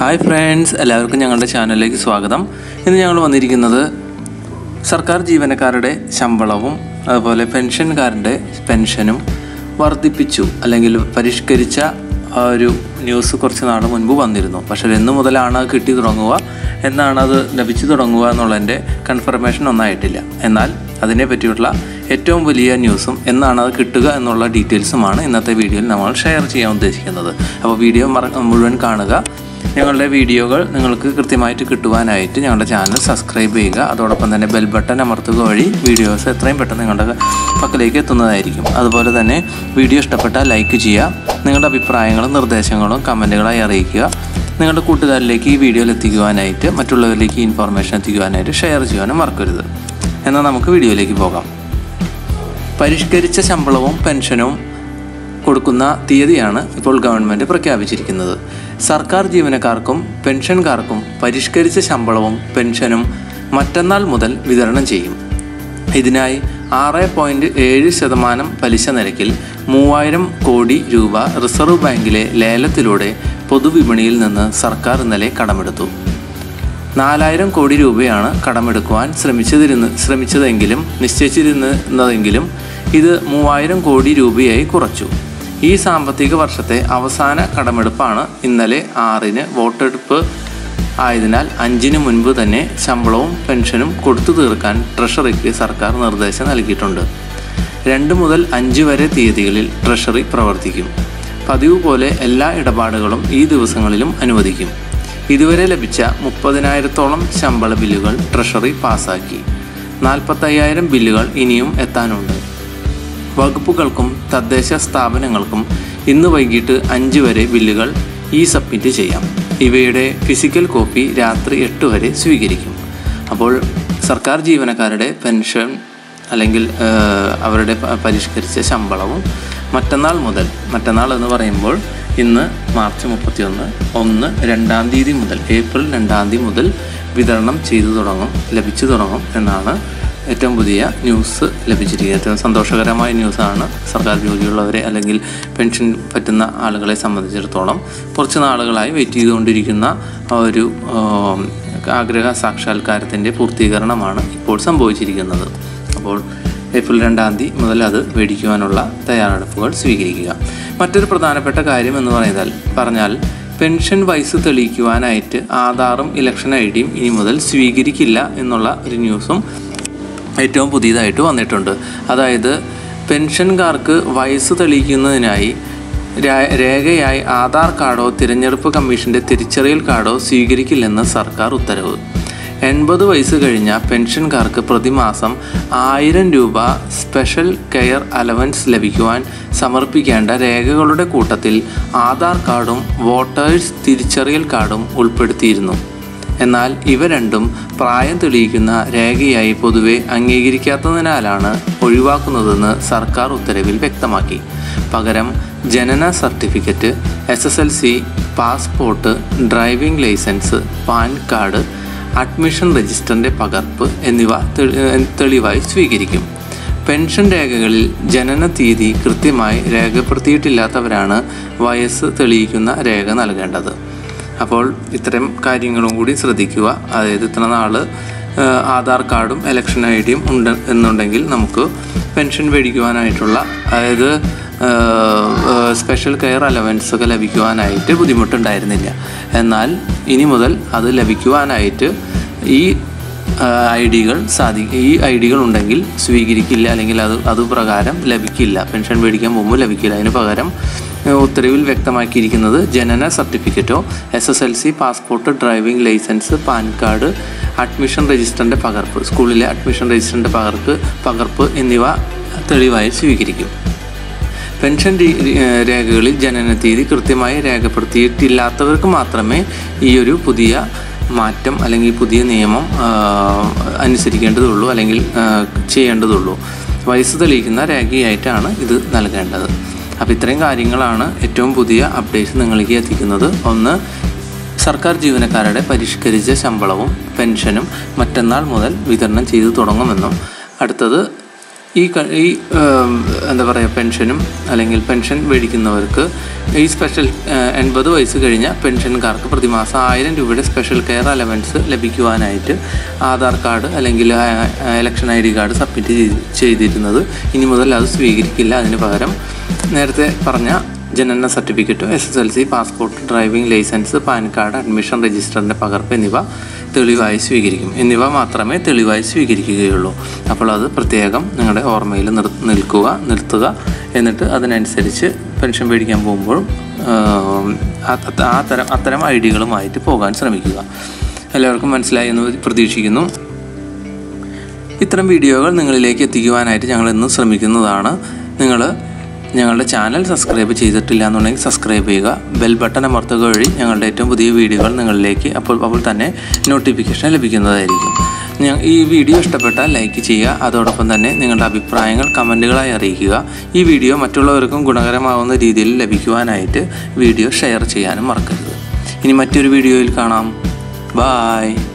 hi friends എല്ലാവർക്കും ഞങ്ങളുടെ ചാനലിലേക്ക് സ്വാഗതം ഇന്ന് ഞങ്ങൾ വന്നിരിക്കുന്നത് സർക്കാർ ജീവനക്കാരുടെ ശമ്പളവും അതുപോലെ പെൻഷൻകാരുടെ പെൻഷനും വർദ്ധിപ്പിച്ചു അല്ലെങ്കിൽ പരിഷ്കരിച്ച ആ ഒരു ന്യൂസ് കുറച്ച് നാൾ മുൻപ് വന്നിരുന്നു പക്ഷേ എന്ന് മുതലാണ് അത് കിട്ടി തുടങ്ങുക എന്നാണ് അത് ലഭിച്ചു തുടങ്ങുക എന്നുള്ളതിൻ്റെ കൺഫർമേഷൻ ഒന്നായിട്ടില്ല എന്നാൽ അതിനെ പറ്റിയുള്ള ഏറ്റവും വലിയ ന്യൂസും എന്നാണ് അത് കിട്ടുക എന്നുള്ള ഡീറ്റെയിൽസുമാണ് ഇന്നത്തെ വീഡിയോയിൽ നമ്മൾ ഷെയർ ചെയ്യാൻ ഉദ്ദേശിക്കുന്നത് അപ്പോൾ വീഡിയോ മറ മുഴുവൻ കാണുക ഞങ്ങളുടെ വീഡിയോകൾ നിങ്ങൾക്ക് കൃത്യമായിട്ട് കിട്ടുവാനായിട്ട് ഞങ്ങളുടെ ചാനൽ സബ്സ്ക്രൈബ് ചെയ്യുക അതോടൊപ്പം തന്നെ ബെൽ ബട്ടൺ അമർത്തുക വഴി വീഡിയോസ് എത്രയും പെട്ടെന്ന് നിങ്ങളുടെ പക്കലേക്ക് എത്തുന്നതായിരിക്കും അതുപോലെ തന്നെ വീഡിയോ ഇഷ്ടപ്പെട്ടാൽ ലൈക്ക് ചെയ്യുക നിങ്ങളുടെ അഭിപ്രായങ്ങളും നിർദ്ദേശങ്ങളും കമൻറ്റുകളായി അറിയിക്കുക നിങ്ങളുടെ കൂട്ടുകാരിലേക്ക് ഈ വീഡിയോയിൽ എത്തിക്കുവാനായിട്ട് മറ്റുള്ളവരിലേക്ക് ഈ ഇൻഫോർമേഷൻ എത്തിക്കുവാനായിട്ട് ഷെയർ ചെയ്യാനും മറക്കരുത് എന്നാൽ നമുക്ക് വീഡിയോയിലേക്ക് പോകാം പരിഷ്കരിച്ച ശമ്പളവും പെൻഷനും കൊടുക്കുന്ന തീയതിയാണ് ഇപ്പോൾ ഗവൺമെൻറ് പ്രഖ്യാപിച്ചിരിക്കുന്നത് സർക്കാർ ജീവനക്കാർക്കും പെൻഷൻകാർക്കും പരിഷ്കരിച്ച ശമ്പളവും പെൻഷനും മറ്റന്നാൾ മുതൽ വിതരണം ചെയ്യും ഇതിനായി ആറ് പോയിൻറ്റ് ഏഴ് ശതമാനം പലിശ നിരക്കിൽ മൂവായിരം കോടി രൂപ റിസർവ് ബാങ്കിലെ ലേലത്തിലൂടെ പൊതുവിപണിയിൽ നിന്ന് സർക്കാർ ഇന്നലെ കടമെടുത്തു നാലായിരം കോടി രൂപയാണ് കടമെടുക്കുവാൻ ശ്രമിച്ചതിരുന്ന് ശ്രമിച്ചതെങ്കിലും നിശ്ചയിച്ചിരുന്നതെങ്കിലും ഇത് മൂവായിരം കോടി രൂപയായി കുറച്ചു ഈ സാമ്പത്തിക വർഷത്തെ അവസാന കടമെടുപ്പാണ് ഇന്നലെ ആറിന് വോട്ടെടുപ്പ് ആയതിനാൽ അഞ്ചിന് മുൻപ് തന്നെ ശമ്പളവും പെൻഷനും കൊടുത്തു തീർക്കാൻ ട്രഷറിക്ക് സർക്കാർ നിർദ്ദേശം നൽകിയിട്ടുണ്ട് രണ്ട് മുതൽ അഞ്ച് വരെ തീയതികളിൽ ട്രഷറി പ്രവർത്തിക്കും പതിവ് പോലെ എല്ലാ ഇടപാടുകളും ഈ ദിവസങ്ങളിലും അനുവദിക്കും ഇതുവരെ ലഭിച്ച മുപ്പതിനായിരത്തോളം ശമ്പള ബില്ലുകൾ ട്രഷറി പാസാക്കി നാൽപ്പത്തയ്യായിരം ബില്ലുകൾ ഇനിയും എത്താനുണ്ട് വകുപ്പുകൾക്കും തദ്ദേശ സ്ഥാപനങ്ങൾക്കും ഇന്ന് വൈകിട്ട് അഞ്ച് വരെ ബില്ലുകൾ ഇ സബ്മിറ്റ് ചെയ്യാം ഇവയുടെ ഫിസിക്കൽ കോപ്പി രാത്രി എട്ട് വരെ സ്വീകരിക്കും അപ്പോൾ സർക്കാർ ജീവനക്കാരുടെ പെൻഷൻ അല്ലെങ്കിൽ ആ, അവരുടെ പ- പരിഷ്കരിച്ച ശമ്പളവും മറ്റന്നാൾ മുതൽ മറ്റന്നാൾ എന്ന് പറയുമ്പോൾ ഇന്ന് മാർച്ച് മുപ്പത്തിയൊന്ന് ഒന്ന് രണ്ടാം തീയതി മുതൽ ഏപ്രിൽ രണ്ടാം തീയതി മുതൽ വിതരണം ചെയ്തു തുടങ്ങും ലഭിച്ചു തുടങ്ങും എന്നാണ് ഏറ്റവും പുതിയ ന്യൂസ് ലഭിച്ചിരിക്കുന്നത് ഏറ്റവും സന്തോഷകരമായ ന്യൂസാണ് സർക്കാർ ജോലിയുള്ളവരെ അല്ലെങ്കിൽ പെൻഷൻ പറ്റുന്ന ആളുകളെ സംബന്ധിച്ചിടത്തോളം കുറച്ച് നാളുകളായി വെയിറ്റ് ചെയ്തുകൊണ്ടിരിക്കുന്ന ആ ഒരു ആം, ആഗ്രഹ സാക്ഷാത്കാരത്തിൻ്റെ പൂർത്തീകരണമാണ് ഇപ്പോൾ സംഭവിച്ചിരിക്കുന്നത് അപ്പോൾ ഏപ്രിൽ രണ്ടാം തീയതി മുതൽ അത് മേടിക്കുവാനുള്ള തയ്യാറെടുപ്പുകൾ സ്വീകരിക്കുക മറ്റൊരു പ്രധാനപ്പെട്ട കാര്യം എന്ന് പറയുന്നത് പറഞ്ഞാൽ പെൻഷൻ വയസ്സ് തെളിയിക്കുവാനായിട്ട് ആധാറും ഇലക്ഷൻ ഐ ഡിയും ഇനി മുതൽ സ്വീകരിക്കില്ല എന്നുള്ള ഒരു ന്യൂസും ഏറ്റവും പുതിയതായിട്ട് വന്നിട്ടുണ്ട് അതായത് പെൻഷൻകാർക്ക് വയസ്സ് തെളിയിക്കുന്നതിനായി രാ- രേഖയായി ആധാർ കാർഡോ തിരഞ്ഞെടുപ്പ് കമ്മീഷന്റെ തിരിച്ചറിയൽ കാർഡോ സ്വീകരിക്കില്ലെന്ന് സർക്കാർ ഉത്തരവ് എൺപത് വയസ്സ് കഴിഞ്ഞ പെൻഷൻകാർക്ക് പ്രതിമാസം ആയിരം രൂപ സ്പെഷ്യൽ കെയർ അലവൻസ് ലഭിക്കുവാൻ സമർപ്പിക്കേണ്ട രേഖകളുടെ കൂട്ടത്തിൽ ആധാർ കാർഡും വോട്ടേഴ്സ് തിരിച്ചറിയൽ കാർഡും ഉൾപ്പെടുത്തിയിരുന്നു എന്നാൽ ഇവ രണ്ടും പ്രായം തെളിയിക്കുന്ന രേഖയായി പൊതുവെ അംഗീകരിക്കാത്തതിനാലാണ് ഒഴിവാക്കുന്നതെന്ന് സർക്കാർ ഉത്തരവിൽ വ്യക്തമാക്കി പകരം ജനന certificate S S L C passport driving licence PAN card admission രജിസ്റ്ററിൻ്റെ പകർപ്പ് എന്നിവ തെളി- തെളിവായി സ്വീകരിക്കും പെൻഷൻ രേഖകളിൽ ജനന തീയതി കൃത്യമായി രേഖപ്പെടുത്തിയിട്ടില്ലാത്തവരാണ് വയസ്സ് തെളിയിക്കുന്ന രേഖ നൽകേണ്ടത് അപ്പോൾ ഇത്തരം കാര്യങ്ങളും കൂടി ശ്രദ്ധിക്കുക അതായത് ഇത്ര നാൾ ആധാർ കാർഡും ഇലക്ഷൻ ഐ ഡിയും ഉണ്ട് എന്നുണ്ടെങ്കിൽ നമുക്ക് പെൻഷൻ മേടിക്കുവാനായിട്ടുള്ള അതായത് സ്പെഷ്യൽ കെയർ അലവൻസ് ഒക്കെ ലഭിക്കുവാനായിട്ട് ബുദ്ധിമുട്ടുണ്ടായിരുന്നില്ല എന്നാൽ ഇനി മുതൽ അത് ലഭിക്കുവാനായിട്ട് ഈ ഐ ഡികൾ സാധി ഈ ഐ ഡികൾ ഉണ്ടെങ്കിൽ സ്വീകരിക്കില്ല അല്ലെങ്കിൽ അത് അത് പ്രകാരം ലഭിക്കില്ല പെൻഷൻ മേടിക്കാൻ പോകുമ്പോൾ ലഭിക്കില്ല അതിന് പകരം ഏഹ്, ഉത്തരവിൽ വ്യക്തമാക്കിയിരിക്കുന്നത് ജനന സർട്ടിഫിക്കറ്റോ S S L C passport driving licence PAN card admission രജിസ്റ്ററിൻ്റെ പകർപ്പ് സ്കൂളിലെ അഡ്മിഷൻ രജിസ്റ്ററിൻ്റെ പകർപ്പ് പകർപ്പ് എന്നിവ തെളിവായി സ്വീകരിക്കും പെൻഷൻ രീ- രീ- ഏഹ് രേഖകളിൽ ജനനത്തീയതി കൃത്യമായി രേഖപ്പെടുത്തിയിട്ടില്ലാത്തവർക്ക് മാത്രമേ ഈ ഒരു പുതിയ മാറ്റം അല്ലെങ്കിൽ പുതിയ നിയമം ആഹ്, അനുസരിക്കേണ്ടതുള്ളൂ അല്ലെങ്കിൽ ആഹ്, ചെയ്യേണ്ടതുള്ളൂ വയസ്സ് തെളിയിക്കുന്ന രേഖയായിട്ടാണ് ഇത് നൽകേണ്ടത് അപ്പോൾ ഇത്രയും കാര്യങ്ങളാണ് ഏറ്റവും പുതിയ അപ്ഡേറ്റ്സ് നിങ്ങളിലേക്ക് എത്തിക്കുന്നത് ഒന്ന് സർക്കാർ ജീവനക്കാരുടെ പരിഷ്കരിച്ച ശമ്പളവും പെൻഷനും മറ്റന്നാൾ മുതൽ വിതരണം ചെയ്തു തുടങ്ങുമെന്നും അടുത്തത് ഈ ക- ഈ ഏം, എന്താ പറയുക പെൻഷനും അല്ലെങ്കിൽ പെൻഷൻ മേടിക്കുന്നവർക്ക് ഈ സ്പെഷ്യൽ ഏഹ്, എൺപത് വയസ്സ് കഴിഞ്ഞ പെൻഷൻകാർക്ക് പ്രതിമാസം ആയിരം രൂപയുടെ സ്പെഷ്യൽ കെയർ അലവൻസ് ലഭിക്കുവാനായിട്ട് ആധാർ കാർഡ് അല്ലെങ്കിൽ election I D card submit ചെയ്ത് ചെയ്തിരുന്നത് ഇനി മുതൽ അത് സ്വീകരിക്കില്ല അതിന് പകരം നേരത്തെ പറഞ്ഞ ജനന certificate S S L C passport driving licence PAN card admission രജിസ്റ്ററിൻ്റെ പകർപ്പ് എന്നിവ തെളിവായി സ്വീകരിക്കും എന്നിവ മാത്രമേ തെളിവായി സ്വീകരിക്കുകയുള്ളൂ അപ്പോൾ അത് പ്രത്യേകം നിങ്ങളുടെ ഓർമ്മയിൽ നിർ നിൽക്കുക നിർത്തുക എന്നിട്ട് അതിനനുസരിച്ച് പെൻഷൻ മേടിക്കാൻ പോകുമ്പോഴും ആം, ആ- ആ തരം അത്തരം ഐ ഡികളുമായിട്ട് പോകാൻ ശ്രമിക്കുക എല്ലാവർക്കും മനസ്സിലായി എന്ന് പ്രതീക്ഷിക്കുന്നു ഇത്തരം വീഡിയോകൾ നിങ്ങളിലേക്ക് എത്തിക്കുവാനായിട്ട് ഞങ്ങൾ എന്നും ശ്രമിക്കുന്നതാണ് നിങ്ങൾ ഞങ്ങളുടെ ചാനൽ സബ്സ്ക്രൈബ് ചെയ്തിട്ടില്ല എന്നുണ്ടെങ്കിൽ സബ്സ്ക്രൈബ് ചെയ്യുക ബെൽ ബട്ടൺ അമർത്തുക വഴി ഞങ്ങളുടെ ഏറ്റവും പുതിയ വീഡിയോകൾ നിങ്ങളിലേക്ക് അപ്പോൾ അപ്പോൾ തന്നെ നോട്ടിഫിക്കേഷൻ ലഭിക്കുന്നതായിരിക്കും ഞ- ഈ വീഡിയോ ഇഷ്ടപ്പെട്ടാൽ ലൈക്ക് ചെയ്യുക അതോടൊപ്പം തന്നെ നിങ്ങളുടെ അഭിപ്രായങ്ങൾ കമൻറ്റുകളായി അറിയിക്കുക ഈ വീഡിയോ മറ്റുള്ളവർക്കും ഗുണകരമാവുന്ന രീതിയിൽ ലഭിക്കുവാനായിട്ട് വീഡിയോ ഷെയർ ചെയ്യാനും മറക്കരുത് ഇനി മറ്റൊരു വീഡിയോയിൽ കാണാം ബായ്